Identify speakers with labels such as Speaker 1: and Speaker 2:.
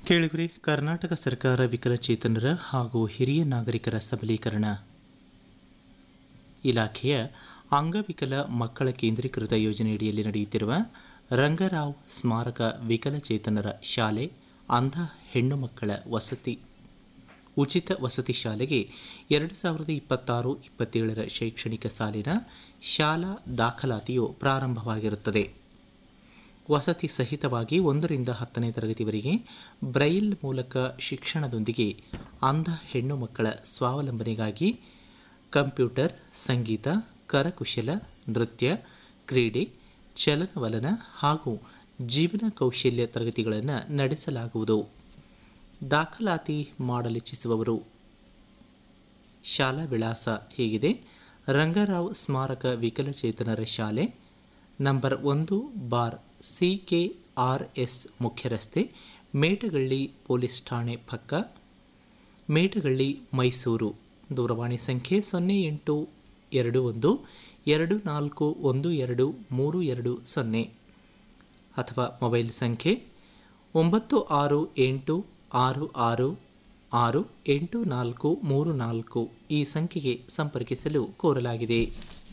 Speaker 1: ಕೇಳಿಗುರಿ ಕರ್ನಾಟಕ ಸರ್ಕಾರ ವಿಕಲಚೇತನರ ಹಾಗೂ ಹಿರಿಯ ನಾಗರಿಕರ ಸಬಲೀಕರಣ ಇಲಾಖೆಯ ಅಂಗವಿಕಲ ಮಕ್ಕಳ ಕೇಂದ್ರೀಕೃತ ಯೋಜನೆಯಡಿಯಲ್ಲಿ ನಡೆಯುತ್ತಿರುವ ರಂಗರಾವ್ ಸ್ಮಾರಕ ವಿಕಲಚೇತನರ ಶಾಲೆ ಅಂಧ ಹೆಣ್ಣು ಮಕ್ಕಳ ವಸತಿ ಉಚಿತ ವಸತಿ ಶಾಲೆಗೆ ಎರಡು ಸಾವಿರದ ಇಪ್ಪತ್ತಾರು ಇಪ್ಪತ್ತೇಳರ ಶೈಕ್ಷಣಿಕ ಸಾಲಿನ ಶಾಲಾ ದಾಖಲಾತಿಯು ಪ್ರಾರಂಭವಾಗಿರುತ್ತದೆ ವಸತಿ ಸಹಿತವಾಗಿ ಒಂದರಿಂದ ಹತ್ತನೇ ತರಗತಿವರೆಗೆ ಬ್ರೈಲ್ ಮೂಲಕ ಶಿಕ್ಷಣದೊಂದಿಗೆ ಅಂಧ ಹೆಣ್ಣು ಮಕ್ಕಳ ಸ್ವಾವಲಂಬನೆಗಾಗಿ ಕಂಪ್ಯೂಟರ್ ಸಂಗೀತ ಕರಕುಶಲ ನೃತ್ಯ ಕ್ರೀಡೆ ಚಲನವಲನ ಹಾಗೂ ಜೀವನ ಕೌಶಲ್ಯ ತರಗತಿಗಳನ್ನು ನಡೆಸಲಾಗುವುದು ದಾಖಲಾತಿ ಮಾಡಲಿಚ್ಛಿಸುವವರು ಶಾಲಾ ವಿಳಾಸ ಹೀಗಿದೆ ರಂಗರಾವ್ ಸ್ಮಾರಕ ವಿಕಲಚೇತನರ ಶಾಲೆ ನಂಬರ್ ಒಂದು ಬಾರ್ ಸಿ ಕೆ ಆರ್ ಎಸ್ ಮುಖ್ಯ ರಸ್ತೆ ಮೇಟಗಳ್ಳಿ ಪೊಲೀಸ್ ಠಾಣೆ ಪಕ್ಕ ಮೇಟಗಳ್ಳಿ ಮೈಸೂರು ದೂರವಾಣಿ ಸಂಖ್ಯೆ ಸೊನ್ನೆ ಎಂಟು ಎರಡು ಒಂದು ಎರಡು ನಾಲ್ಕು ಒಂದು ಎರಡು ಮೂರು ಎರಡು ಸೊನ್ನೆ ಅಥವಾ ಮೊಬೈಲ್ ಸಂಖ್ಯೆ ಒಂಬತ್ತು ಆರು ಎಂಟು ಆರು ಆರು ಆರು ಎಂಟು ನಾಲ್ಕು ಮೂರು ನಾಲ್ಕು ಈ ಸಂಖ್ಯೆಗೆ ಸಂಪರ್ಕಿಸಲು ಕೋರಲಾಗಿದೆ